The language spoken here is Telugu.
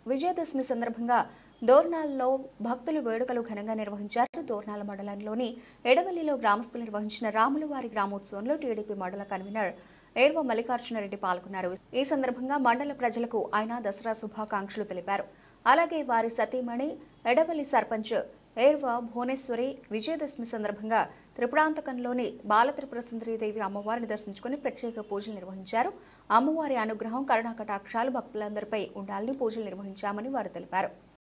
విజయదశమి సందర్భంగా దోర్నాల్లో భక్తులు వేడుకలు ఘనంగా నిర్వహించారు దోర్నాల మండలంలోని ఎడవల్లిలో గ్రామస్తులు నిర్వహించిన రాములవారి గ్రామోత్సవంలో టీడీపీ మండల కన్వీనర్ ఏర్వ మల్లికార్జునరెడ్డి పాల్గొన్నారు ఈ సందర్భంగా మండల ప్రజలకు ఆయన దసరా శుభాకాంక్షలు తెలిపారు అలాగే వారి సతీమణి ఎడవల్లి సర్పంచ్ ఏర్వ భువనేశ్వరి విజయదశమి సందర్భంగా త్రిపురాంతకంలోని బాలత్రిపుర సుందరీదేవి అమ్మవారిని దర్శించుకుని ప్రత్యేక పూజలు నిర్వహించారు అమ్మవారి అనుగ్రహం కరుణాకటాక్షాలు భక్తులందరిపై ఉండాలని పూజలు నిర్వహించామని వారు తెలిపారు